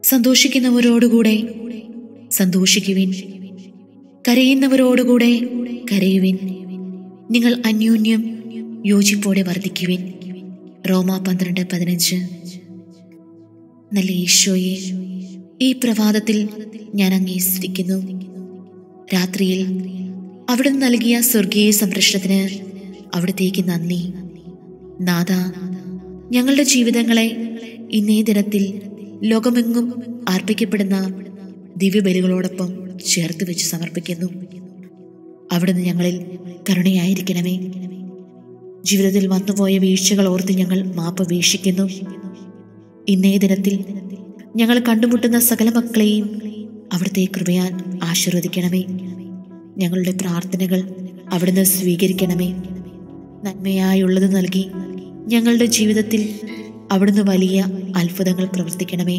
സന്തോഷിക്കുന്നവരോടുകൂടെ സന്തോഷിക്കുവിൻ കരയുന്നവരോടുകൂടെ കരയുവിൻ നിങ്ങൾ അന്യോന്യം യോജിപ്പോടെ വർദ്ധിക്കുവിൻ റോമ പന്ത്രണ്ട് പതിനഞ്ച് നല്ല ഈശോയെ ഈ പ്രഭാതത്തിൽ ഞാൻ അങ്ങേ സ്തുതിക്കുന്നു രാത്രിയിൽ അവിടുന്ന് നൽകിയ സ്വർഗീയ സംരക്ഷണത്തിന് അവിടത്തേക്ക് നന്ദി നാഥ ഞങ്ങളുടെ ജീവിതങ്ങളെ ഇന്നേ ദിനത്തിൽ ലോകമെങ്ങും അർപ്പിക്കപ്പെടുന്ന ദിവ്യബലികളോടൊപ്പം ചേർത്ത് വെച്ച് സമർപ്പിക്കുന്നു അവിടുന്ന് ഞങ്ങളിൽ കരുണയായിരിക്കണമേ ജീവിതത്തിൽ വന്നുപോയ വീഴ്ചകൾ ഓർത്ത് ഞങ്ങൾ മാപ്പ് വീക്ഷിക്കുന്നു ഇന്നേ ദിനത്തിൽ ഞങ്ങൾ കണ്ടുമുട്ടുന്ന സകല മക്കളെയും അവിടുത്തെ കൃപയാൽ ആശീർവദിക്കണമേ ഞങ്ങളുടെ പ്രാർത്ഥനകൾ അവിടുന്ന് സ്വീകരിക്കണമേ നന്മയായുള്ളത് നൽകി ഞങ്ങളുടെ ജീവിതത്തിൽ അവിടുന്ന് വലിയ അത്ഭുതങ്ങൾ പ്രവർത്തിക്കണമേ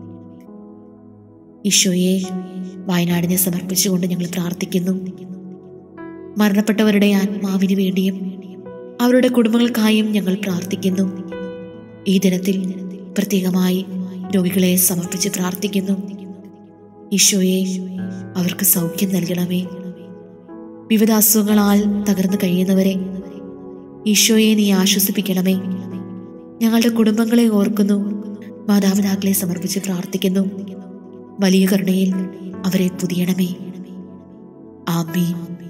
ഈശോയെ വയനാടിനെ സമർപ്പിച്ചുകൊണ്ട് ഞങ്ങൾ പ്രാർത്ഥിക്കുന്നു മരണപ്പെട്ടവരുടെ ആത്മാവിന് വേണ്ടിയും അവരുടെ കുടുംബങ്ങൾക്കായും ഞങ്ങൾ പ്രാർത്ഥിക്കുന്നു ഈ ദിനത്തിൽ പ്രത്യേകമായി രോഗികളെ സമർപ്പിച്ച് പ്രാർത്ഥിക്കുന്നു ഈശോയെ അവർക്ക് സൗഖ്യം നൽകണമേ വിവിധ അസുഖങ്ങളാൽ തകർന്നു കഴിയുന്നവരെ ഈശോയെ നീ ആശ്വസിപ്പിക്കണമേ ഞങ്ങളുടെ കുടുംബങ്ങളെ ഓർക്കുന്നു മാതാപിതാക്കളെ സമർപ്പിച്ച് പ്രാർത്ഥിക്കുന്നു വലിയ കരുണയിൽ അവരെ പുതിയണമേ ആമീൻ